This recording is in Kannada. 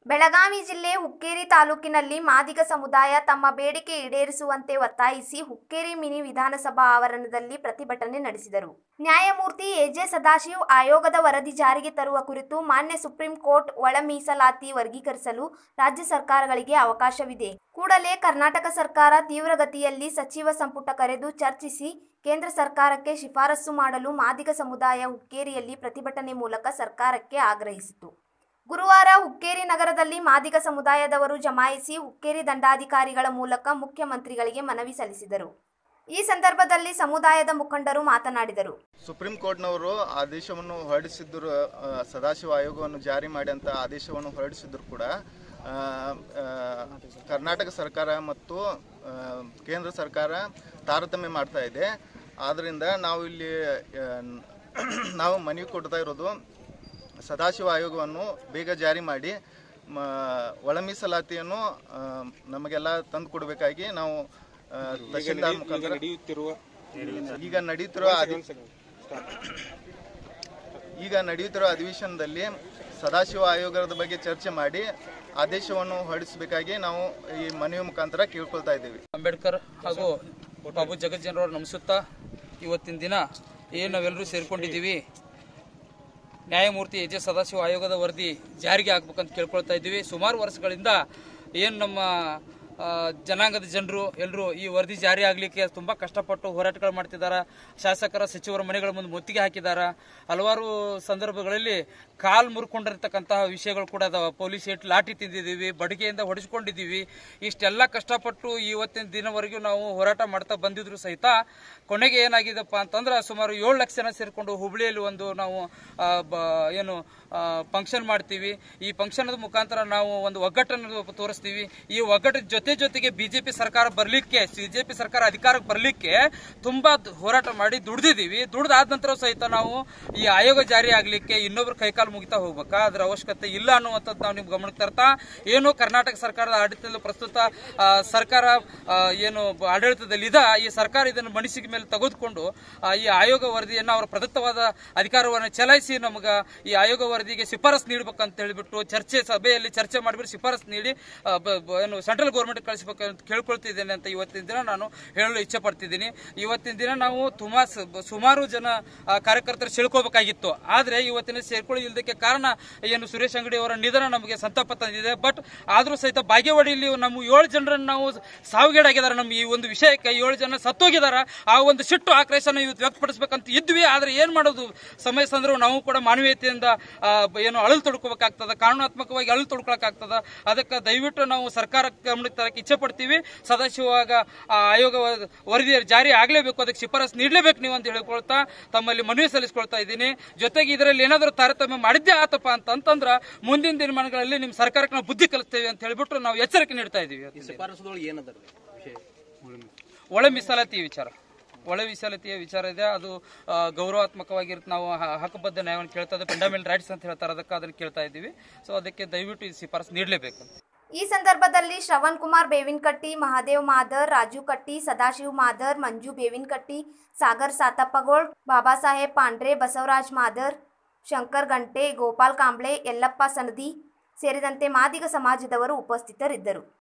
ಬೆಳಗಾವಿ ಜಿಲ್ಲೆ ಹುಕ್ಕೇರಿ ತಾಲೂಕಿನಲ್ಲಿ ಮಾದಿಗ ಸಮುದಾಯ ತಮ್ಮ ಬೇಡಿಕೆ ಈಡೇರಿಸುವಂತೆ ಒತ್ತಾಯಿಸಿ ಹುಕ್ಕೇರಿ ಮಿನಿ ವಿಧಾನಸಭಾ ಆವರಣದಲ್ಲಿ ಪ್ರತಿಭಟನೆ ನಡೆಸಿದರು ನ್ಯಾಯಮೂರ್ತಿ ಎಜೆ ಸದಾಶಿವ್ ಆಯೋಗದ ವರದಿ ಜಾರಿಗೆ ತರುವ ಕುರಿತು ಮಾನ್ಯ ಸುಪ್ರೀಂ ಕೋರ್ಟ್ ಒಳ ಮೀಸಲಾತಿ ವರ್ಗೀಕರಿಸಲು ರಾಜ್ಯ ಸರ್ಕಾರಗಳಿಗೆ ಅವಕಾಶವಿದೆ ಕೂಡಲೇ ಕರ್ನಾಟಕ ಸರ್ಕಾರ ತೀವ್ರಗತಿಯಲ್ಲಿ ಸಚಿವ ಸಂಪುಟ ಕರೆದು ಚರ್ಚಿಸಿ ಕೇಂದ್ರ ಸರ್ಕಾರಕ್ಕೆ ಶಿಫಾರಸು ಮಾಡಲು ಮಾದಿಗ ಸಮುದಾಯ ಹುಕ್ಕೇರಿಯಲ್ಲಿ ಪ್ರತಿಭಟನೆ ಮೂಲಕ ಸರ್ಕಾರಕ್ಕೆ ಆಗ್ರಹಿಸಿತು ಗುರುವಾರ ಹುಕ್ಕೇರಿ ನಗರದಲ್ಲಿ ಮಾದಿಗ ಸಮುದಾಯದವರು ಜಮಾಯಿಸಿ ಹುಕ್ಕೇರಿ ದಂಡಾಧಿಕಾರಿಗಳ ಮೂಲಕ ಮುಖ್ಯಮಂತ್ರಿಗಳಿಗೆ ಮನವಿ ಸಲ್ಲಿಸಿದರು ಈ ಸಂದರ್ಭದಲ್ಲಿ ಸಮುದಾಯದ ಮುಖಂಡರು ಮಾತನಾಡಿದರು ಸುಪ್ರೀಂ ಕೋರ್ಟ್ನವರು ಆದೇಶವನ್ನು ಹೊರಡಿಸಿದ್ದರು ಆ, ಸದಾಶಿವ ಆಯೋಗವನ್ನು ಜಾರಿ ಮಾಡಿ ಅಂತ ಆದೇಶವನ್ನು ಹೊರಡಿಸಿದ್ರು ಕೂಡ ಆ, ಆ, ಕರ್ನಾಟಕ ಸರ್ಕಾರ ಮತ್ತು ಆ, ಕೇಂದ್ರ ಸರ್ಕಾರ ತಾರತಮ್ಯ ಮಾಡ್ತಾ ಇದೆ ಆದ್ದರಿಂದ ನಾವು ಇಲ್ಲಿ ಆ, ನಾವು ಮನವಿ ಕೊಡ್ತಾ ಇರೋದು ಸದಾಶಿವ ಆಯೋಗವನ್ನು ಬೇಗ ಜಾರಿ ಮಾಡಿ ಮ ಒಳ ಮೀಸಲಾತಿಯನ್ನು ಆ, ನಮಗೆಲ್ಲ ತಂದು ಕೊಡಬೇಕಾಗಿ ನಾವು ಆ, ತಹಶೀಲ್ದಾರ್ ಮುಖಾಂತರ ನಡೆಯುತ್ತಿರುವ ಈಗ ನಡೆಯುತ್ತಿರುವ ಅಧಿ ಈಗ ನಡೆಯುತ್ತಿರುವ ಅಧಿವೇಶನದಲ್ಲಿ ಸದಾಶಿವ ಆಯೋಗದ ಬಗ್ಗೆ ಚರ್ಚೆ ಮಾಡಿ ಆದೇಶವನ್ನು ಹೊರಡಿಸಬೇಕಾಗಿ ನಾವು ಈ ಮನವಿ ಮುಖಾಂತರ ಕೇಳ್ಕೊಳ್ತಾ ಇದ್ದೀವಿ ಅಂಬೇಡ್ಕರ್ ಹಾಗೂ ಬಾಬು ಜಗಜ್ಜನರವ್ರ ನಮಿಸುತ್ತಾ ಇವತ್ತಿನ ದಿನ ಏನು ನಾವೆಲ್ಲರೂ ಸೇರ್ಕೊಂಡಿದ್ದೀವಿ ನ್ಯಾಯಮೂರ್ತಿ ಎ ಜೆ ಸದಾಶಿವ ಆಯೋಗದ ವರದಿ ಜಾರಿಗೆ ಆಗ್ಬೇಕಂತ ಕೇಳ್ಕೊಳ್ತಾ ಇದ್ದೀವಿ ಸುಮಾರು ವರ್ಷಗಳಿಂದ ಏನು ನಮ್ಮ ಆ, ಜನಾಂಗದ ಜನರು ಎಲ್ಲರೂ ಈ ವರದಿ ಜಾರಿ ಆಗಲಿಕ್ಕೆ ತುಂಬ ಕಷ್ಟಪಟ್ಟು ಹೋರಾಟಗಳು ಮಾಡ್ತಿದ್ದಾರೆ ಶಾಸಕರ ಸಚಿವರ ಮನೆಗಳ ಮುಂದೆ ಮುತ್ತಿಗೆ ಹಾಕಿದ್ದಾರೆ ಹಲವಾರು ಸಂದರ್ಭಗಳಲ್ಲಿ ಕಾಲ್ ಮುರ್ಕೊಂಡಿರ್ತಕ್ಕಂತಹ ವಿಷಯಗಳು ಕೂಡ ಅದಾವ ಪೊಲೀಸ್ ಏಟ್ ಲಾಠಿ ತಿಂದಿದ್ದೀವಿ ಬಡಿಗೆಯಿಂದ ಹೊಡೆಸ್ಕೊಂಡಿದ್ದೀವಿ ಇಷ್ಟೆಲ್ಲ ಕಷ್ಟಪಟ್ಟು ಇವತ್ತಿನ ದಿನವರೆಗೂ ನಾವು ಹೋರಾಟ ಮಾಡ್ತಾ ಬಂದಿದ್ರು ಸಹಿತ ಕೊನೆಗೆ ಏನಾಗಿದೆಪ್ಪ ಅಂತಂದ್ರೆ ಸುಮಾರು ಏಳು ಲಕ್ಷ ಜನ ಸೇರಿಕೊಂಡು ಹುಬ್ಳಿಯಲ್ಲಿ ಒಂದು ನಾವು ಆ, ಬ- ಏನು ಫಂಕ್ಷನ್ ಮಾಡ್ತೀವಿ ಈ ಫಂಕ್ಷನ್ ಮುಖಾಂತರ ನಾವು ಒಂದು ಒಗ್ಗಟ್ಟನ್ನು ತೋರಿಸ್ತೀವಿ ಈ ಒಗ್ಗಟ್ಟಿನ ಜೊತೆ ಜೊತೆಗೆ ಬಿಜೆಪಿ ಸರ್ಕಾರ ಬರ್ಲಿಕ್ಕೆ ಬಿಜೆಪಿ ಸರ್ಕಾರ ಅಧಿಕಾರಕ್ಕೆ ಬರ್ಲಿಕ್ಕೆ ತುಂಬಾ ದ್- ಹೋರಾಟ ಮಾಡಿ ದುಡ್ದಿದ್ದೀವಿ ದುಡ್ದಾದ ನಂತರ ಸಹಿತ ನಾವು ಈ ಆಯೋಗ ಜಾರಿ ಆಗ್ಲಿಕ್ಕೆ ಇನ್ನೊಬ್ರು ಕೈಕಾಲು ಮುಗಿತಾ ಹೋಗ್ಬೇಕಾ ಅದ್ರ ಅವಶ್ಯಕತೆ ಇಲ್ಲ ಅನ್ನುವಂಥದ್ದು ನಾವು ನಿಮ್ಗೆ ಗಮನಕ್ಕೆ ತರ್ತಾ ಏನು ಕರ್ನಾಟಕ ಸರ್ಕಾರದ ಆಡಳಿತದಲ್ಲಿ ಪ್ರಸ್ತುತ ಆ, ಸರ್ಕಾರ ಆ, ಏನು ಬ- ಆಡಳಿತದಲ್ಲಿದೆ ಈ ಸರ್ಕಾರ ಇದನ್ನು ಮನಸ್ಸಿಗೆ ಮೇಲೆ ತೆಗೆದುಕೊಂಡು ಆ, ಈ ಆಯೋಗ ವರದಿಯನ್ನು ಅವರ ಪ್ರದತ್ತವಾದ ಅಧಿಕಾರವನ್ನು ಚಲಾಯಿಸಿ ನಮಗ ಈ ಆಯೋಗ ವರದಿಗೆ ಶಿಫಾರಸ್ ನೀಡಬೇಕಂತ ಹೇಳಿಬಿಟ್ಟು ಚರ್ಚೆ ಸಭೆಯಲ್ಲಿ ಚರ್ಚೆ ಮಾಡಿಬಿಟ್ಟು ಶಿಫಾರಸ್ ನೀಡಿ ಆ, ಬ- ಬ- ಏನು ಸೆಂಟ್ರಲ್ ಗೌರ್ಮೆಂಟ್ ಕಳಿಸಬೇಕಂತ ಕೇಳ್ಕೊಳ್ತಿದ್ದೇನೆ ಅಂತ ಇವತ್ತಿನ ದಿನ ನಾನು ಹೇಳಲು ಇಚ್ಛೆ ಪಡ್ತಿದ್ದೀನಿ ಇವತ್ತಿನ ದಿನ ನಾವು ತುಂಬಾ ಸ- ಬ- ಸುಮಾರು ಜನ ಆ, ಕಾರ್ಯಕರ್ತರು ಸೇಳ್ಕೋಬೇಕಾಗಿತ್ತು ಆದ್ರೆ ಇವತ್ತಿನ ಸೇರ್ಕೊಳ್ಳಿ ಇಲ್ದಕ್ಕೆ ಕಾರಣ ಏನು ಸುರೇಶ್ ಅಂಗಡಿ ಅವರ ನಿಧನ ನಮಗೆ ಸಂತಾಪ ತಂದಿದೆ ಬಟ್ ಆದ್ರೂ ಸಹಿತ ಬಾಗೇವಾಡಿಯಲ್ಲಿ ನಮ್ಮ ಏಳು ಜನರನ್ನು ನಾವು ಸಾವಿಗೀಡಾಗಿದ್ದಾರೆ ನಮ್ಮ ಈ ಒಂದು ವಿಷಯಕ್ಕೆ ಏಳು ಜನ ಸತ್ತೋಗಿದಾರ ಆ ಒಂದು ಸಿಟ್ಟು ಆಕ್ರೋಶನ ಇವತ್ತು ವ್ಯಕ್ತಪಡಿಸಬೇಕಂತ ಇದ್ವಿ ಆದ್ರೆ ಏನ್ ಮಾಡೋದು ಸಮಯ ಸಂದರ್ಭ ನಾವು ಕೂಡ ಮಾನವೀಯತೆಯಿಂದ ಆ, ಬ- ಏನು ಅಳಲು ತೊಡ್ಕೋಬೇಕಾಗ್ತದ ಕಾನೂನಾತ್ಮಕವಾಗಿ ಅಳಲು ತೊಡ್ಕೊಳಕ್ಕಾಗ್ತದ ಅದಕ್ಕೆ ದಯವಿಟ್ಟು ನಾವು ಸರ್ಕಾರ ಗಮನಕ್ಕೆ ತರಕ್ಕೆ ಇಚ್ಛೆ ಪಡ್ತೀವಿ ಸದಾಶಿವಾಗ ಆ ಆಯೋಗ ವ- ವರದಿ ಜಾರಿ ಆಗಲೇಬೇಕು ಅದಕ್ಕೆ ಶಿಫಾರಸ್ ನೀಡಲೇಬೇಕು ನೀವು ಅಂತ ಹೇಳ್ಕೊಳ್ತಾ ತಮ್ಮಲ್ಲಿ ಮನವಿ ಸಲ್ಲಿಸ್ಕೊಳ್ತಾ ಇದ್ದೀನಿ ಜೊತೆಗೆ ಇದರಲ್ಲಿ ಏನಾದರೂ ತಾರತಮ್ಯ ಮಾಡಿದ್ದೇ ಆತಪ್ಪ ಅಂತಂತಂದ್ರ ಮುಂದಿನ ದಿನಮಾನಗಳಲ್ಲಿ ನಿಮ್ಮ ಸರ್ಕಾರಕ್ಕೆ ನಾವು ಬುದ್ಧಿ ಕಲಿಸ್ತೇವೆ ಅಂತ ಹೇಳ್ಬಿಟ್ಟು ನಾವು ಎಚ್ಚರಿಕೆ ನೀಡ್ತಾ ಇದ್ದೀವಿ ಶಿಫಾರಸುದೊಳಗೆ ಏನದ ವಿಷಯ ಒಳ ಮೀಸಲಾತಿ ವಿಚಾರ ಒಳ ಮೀಸಲಾತಿಯ ವಿಚಾರ ಇದೆ ಅದು ಆ, ಗೌರವಾತ್ಮಕವಾಗಿರುತ್ತೆ ನಾವು ಹ- ಹಕ್ಕುಬದ್ಧ ನ್ಯಾಯವನ್ನು ಕೇಳ್ತಾ ಇದ್ದೀವಿ ಫಂಡಮೆಂಟಲ್ ರೈಟ್ಸ್ ಅಂತ ಹೇಳ್ತಾರೆ ಅದಕ್ಕೆ ಅದನ್ನು ಕೇಳ್ತಾ ಇದ್ದೀವಿ ಸೊ ಅದಕ್ಕೆ ದಯವಿಟ್ಟು ಈ ಶಿಫಾರಸ್ ನೀಡಲೇಬೇಕು ಈ ಸಂದರ್ಭದಲ್ಲಿ ಶ್ರವಣ್ ಕುಮಾರ್ ಬೇವಿನಕಟ್ಟಿ ಮಹಾದೇವ್ ಮಾದರ್ ರಾಜು ಕಟ್ಟಿ ಸದಾಶಿವ್ ಮಾದರ್ ಮಂಜು ಬೇವಿನಕಟ್ಟಿ ಸಾಗರ್ ಸಾತಪ್ಪಗೋಳ್ ಬಾಬಾ ಸಾಹೇಬ್ ಪಾಂಡ್ರೆ ಬಸವರಾಜ್ ಮಾದರ್ ಶಂಕರ್ ಗಂಟೆ ಗೋಪಾಲ್ ಕಾಂಬ್ಳೆ ಯಲ್ಲಪ್ಪ ಸನದಿ ಸೇರಿದಂತೆ ಮಾದಿಗ ಸಮಾಜದವರು ಉಪಸ್ಥಿತರಿದ್ದರು